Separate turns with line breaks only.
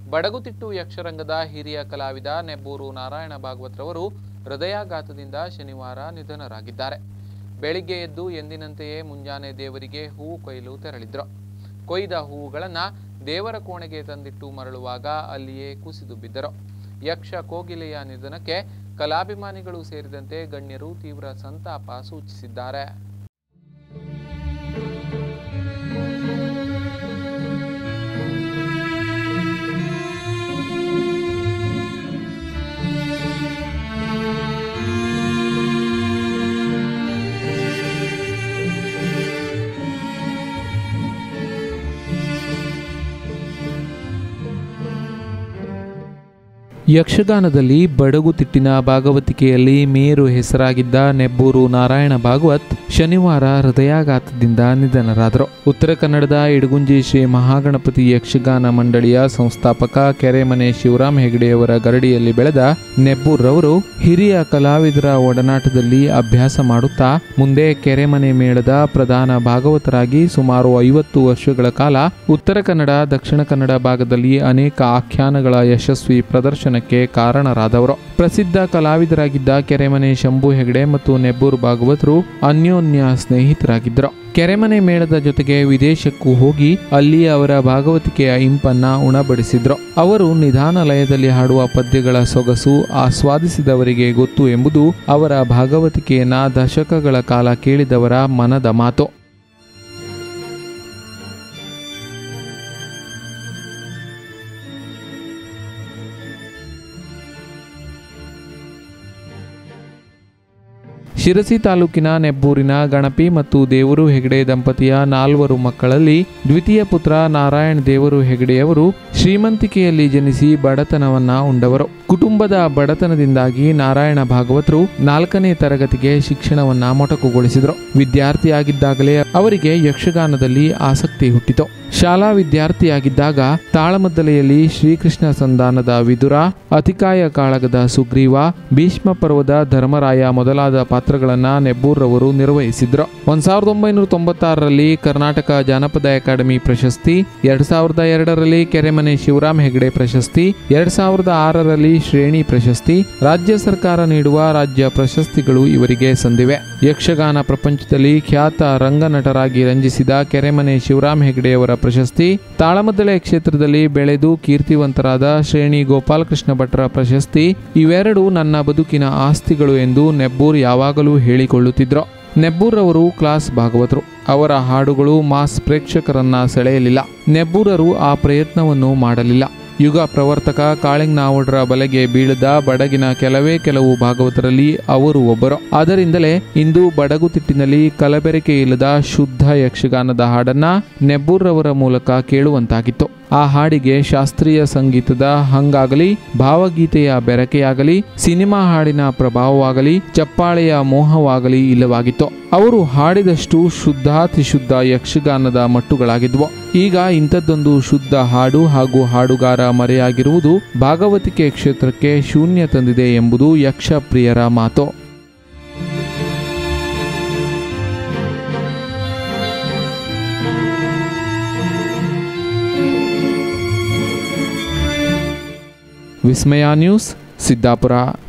ಬಡಗುತಿಟ್ಟು ಯಕ್ಷರಂಗದ ಹಿರಿಯ ಕಲಾವಿದ ನೆಬ್ಬೂರು ನಾರಾಯಣ ಭಾಗವತ್ರವರು ಹೃದಯಾಘಾತದಿಂದ ಶನಿವಾರ ನಿಧನರಾಗಿದ್ದಾರೆ ಬೆಳಿಗ್ಗೆ ಎದ್ದು ಎಂದಿನಂತೆಯೇ ಮುಂಜಾನೆ ದೇವರಿಗೆ ಹೂವು ಕೊಯ್ಯಲು ತೆರಳಿದ್ರು ಕೊಯ್ದ ಹೂವುಗಳನ್ನು ದೇವರ ಕೋಣೆಗೆ ತಂದಿಟ್ಟು ಮರಳುವಾಗ ಅಲ್ಲಿಯೇ ಕುಸಿದು ಬಿದ್ದರು ಯಕ್ಷ ಕೋಗಿಲೆಯ ನಿಧನಕ್ಕೆ ಕಲಾಭಿಮಾನಿಗಳು ಸೇರಿದಂತೆ ಗಣ್ಯರು ತೀವ್ರ ಸಂತಾಪ ಸೂಚಿಸಿದ್ದಾರೆ ಯಕ್ಷಗಾನದಲ್ಲಿ ಬಡಗುತಿಟ್ಟಿನ ಭಾಗವತಿಕೆಯಲ್ಲಿ ಮೇರು ಹೆಸರಾಗಿದ್ದ ನೆಬ್ಬೂರು ನಾರಾಯಣ ಭಾಗವತ್ ಶನಿವಾರ ಹೃದಯಾಘಾತದಿಂದ ನಿಧನರಾದರು ಉತ್ತರ ಕನ್ನಡದ ಇಡಗುಂಜಿ ಶ್ರೀ ಮಹಾಗಣಪತಿ ಯಕ್ಷಗಾನ ಮಂಡಳಿಯ ಸಂಸ್ಥಾಪಕ ಕೆರೆಮನೆ ಶಿವರಾಮ್ ಹೆಗಡೆಯವರ ಗರಡಿಯಲ್ಲಿ ಬೆಳೆದ ನೆಬ್ಬೂರ್ರವರು ಹಿರಿಯ ಕಲಾವಿದರ ಒಡನಾಟದಲ್ಲಿ ಅಭ್ಯಾಸ ಮಾಡುತ್ತಾ ಮುಂದೆ ಕೆರೆಮನೆ ಮೇಳದ ಪ್ರಧಾನ ಭಾಗವತರಾಗಿ ಸುಮಾರು ಐವತ್ತು ವರ್ಷಗಳ ಕಾಲ ಉತ್ತರ ಕನ್ನಡ ದಕ್ಷಿಣ ಕನ್ನಡ ಭಾಗದಲ್ಲಿ ಅನೇಕ ಆಖ್ಯಾನಗಳ ಯಶಸ್ವಿ ಪ್ರದರ್ಶನಕ್ಕೆ ಕಾರಣರಾದವರು ಪ್ರಸಿದ್ಧ ಕಲಾವಿದರಾಗಿದ್ದ ಕೆರೆಮನೆ ಶಂಭು ಹೆಗಡೆ ಮತ್ತು ನೆಬ್ಬೂರು ಭಾಗವತರು ಅನ್ಯೋನ್ಯ ಸ್ನೇಹಿತರಾಗಿದ್ದರು ಕೆರೆಮನೆ ಮೇಳದ ಜೊತೆಗೆ ವಿದೇಶಕ್ಕೂ ಹೋಗಿ ಅಲ್ಲಿ ಅವರ ಭಾಗವತಿಕೆಯ ಇಂಪನ್ನ ಉಣಬಡಿಸಿದ್ರು ಅವರು ನಿಧಾನ ಲಯದಲ್ಲಿ ಹಾಡುವ ಪದ್ಯಗಳ ಸೊಗಸು ಆಸ್ವಾದಿಸಿದವರಿಗೆ ಗೊತ್ತು ಎಂಬುದು ಅವರ ಭಾಗವತಿಕೆಯನ್ನ ದಶಕಗಳ ಕಾಲ ಕೇಳಿದವರ ಮನದ ಮಾತು ಶಿರಸಿ ತಾಲೂಕಿನ ನೆಬ್ಬೂರಿನ ಗಣಪಿ ಮತ್ತು ದೇವರು ಹೆಗಡೆ ದಂಪತಿಯ ನಾಲ್ವರು ಮಕ್ಕಳಲ್ಲಿ ದ್ವಿತೀಯ ಪುತ್ರ ನಾರಾಯಣ ದೇವರು ಹೆಗಡೆಯವರು ಶ್ರೀಮಂತಿಕೆಯಲ್ಲಿ ಜನಿಸಿ ಬಡತನವನ್ನ ಉಂಡವರು ಕುಟುಂಬದ ಬಡತನದಿಂದಾಗಿ ನಾರಾಯಣ ಭಾಗವತರು ನಾಲ್ಕನೇ ತರಗತಿಗೆ ಶಿಕ್ಷಣವನ್ನ ಮೊಟಕುಗೊಳಿಸಿದರು ವಿದ್ಯಾರ್ಥಿಯಾಗಿದ್ದಾಗಲೇ ಅವರಿಗೆ ಯಕ್ಷಗಾನದಲ್ಲಿ ಆಸಕ್ತಿ ಹುಟ್ಟಿತು ಶಾಲಾ ವಿದ್ಯಾರ್ಥಿಯಾಗಿದ್ದಾಗ ತಾಳಮದ್ದಲೆಯಲ್ಲಿ ಶ್ರೀಕೃಷ್ಣ ಸಂಧಾನದ ವಿದುರ ಅತಿಕಾಯ ಕಾಳಗದ ಸುಗ್ರೀವ ಭೀಷ್ಮ ಪರ್ವದ ಧರ್ಮರಾಯ ಮೊದಲಾದ ಪಾತ್ರಗಳನ್ನ ನೆಬ್ಬೂರ್ರವರು ನಿರ್ವಹಿಸಿದ್ರು ಒಂದ್ ಸಾವಿರದ ಒಂಬೈನೂರ ತೊಂಬತ್ತಾರರಲ್ಲಿ ಕರ್ನಾಟಕ ಜಾನಪದ ಅಕಾಡೆಮಿ ಪ್ರಶಸ್ತಿ ಎರಡ್ ಸಾವಿರದ ಎರಡರಲ್ಲಿ ಕೆರೆಮನೆ ಶಿವರಾಮ್ ಹೆಗಡೆ ಪ್ರಶಸ್ತಿ ಎರಡ್ ಸಾವಿರದ ಆರರಲ್ಲಿ ಶ್ರೇಣಿ ಪ್ರಶಸ್ತಿ ರಾಜ್ಯ ಸರ್ಕಾರ ನೀಡುವ ರಾಜ್ಯ ಪ್ರಶಸ್ತಿಗಳು ಇವರಿಗೆ ಸಂದಿವೆ ಯಕ್ಷಗಾನ ಪ್ರಪಂಚದಲ್ಲಿ ಖ್ಯಾತ ರಂಗನಟರಾಗಿ ರಂಜಿಸಿದ ಕೆರೆಮನೆ ಶಿವರಾಮ್ ಹೆಗಡೆಯವರ ಪ್ರಶಸ್ತಿ ತಾಳಮದ್ದಳೆ ಕ್ಷೇತ್ರದಲ್ಲಿ ಬೆಳೆದು ಕೀರ್ತಿವಂತರಾದ ಶ್ರೇಣಿ ಗೋಪಾಲಕೃಷ್ಣ ಭಟ್ರ ಪ್ರಶಸ್ತಿ ಇವೆರಡು ನನ್ನ ಬದುಕಿನ ಆಸ್ತಿಗಳು ಎಂದು ನೆಬ್ಬೂರ್ ಯಾವಾಗಲೂ ಹೇಳಿಕೊಳ್ಳುತ್ತಿದ್ರು ನೆಬ್ಬೂರ್ ಅವರು ಕ್ಲಾಸ್ ಭಾಗವತರು ಅವರ ಹಾಡುಗಳು ಮಾಸ್ ಪ್ರೇಕ್ಷಕರನ್ನ ಸೆಳೆಯಲಿಲ್ಲ ನೆಬ್ಬೂರರು ಆ ಪ್ರಯತ್ನವನ್ನು ಮಾಡಲಿಲ್ಲ ಯುಗ ಪ್ರವರ್ತಕ ಕಾಳಿಂಗ್ ನಾವುಡ್ರ ಬಲೆಗೆ ಬೀಳದ ಬಡಗಿನ ಕೆಲವೇ ಕೆಲವು ಭಾಗವತರಲ್ಲಿ ಅವರು ಒಬ್ಬರು ಆದ್ದರಿಂದಲೇ ಇಂದು ಬಡಗುತಿಟ್ಟಿನಲ್ಲಿ ಕಲಬೆರಕೆ ಇಲ್ಲದ ಶುದ್ಧ ಯಕ್ಷಗಾನದ ಹಾಡನ್ನ ನೆಬ್ಬೂರ್ರವರ ಮೂಲಕ ಕೇಳುವಂತಾಗಿತ್ತು ಆ ಹಾಡಿಗೆ ಶಾಸ್ತ್ರೀಯ ಸಂಗೀತದ ಹಂಗಾಗಲಿ ಭಾವಗೀತೆಯ ಬೆರಕೆಯಾಗಲಿ ಸಿನಿಮಾ ಹಾಡಿನ ಪ್ರಭಾವವಾಗಲಿ ಚಪ್ಪಾಳೆಯ ಮೋಹವಾಗಲಿ ಇಲ್ಲವಾಗಿತ್ತು ಅವರು ಹಾಡಿದಷ್ಟು ಶುದ್ಧಾತಿಶುದ್ಧ ಯಕ್ಷಗಾನದ ಮಟ್ಟುಗಳಾಗಿದ್ವು ಈಗ ಇಂಥದ್ದೊಂದು ಶುದ್ಧ ಹಾಡು ಹಾಗೂ ಹಾಡುಗಾರ ಮರೆಯಾಗಿರುವುದು ಭಾಗವತಿಕೆ ಕ್ಷೇತ್ರಕ್ಕೆ ಶೂನ್ಯ ತಂದಿದೆ ಎಂಬುದು ಯಕ್ಷ ಪ್ರಿಯರ ಮಾತು ವಿಸ್ಮಯ ನ್ಯೂಸ್ ಸಿದ್ದಾಪುರ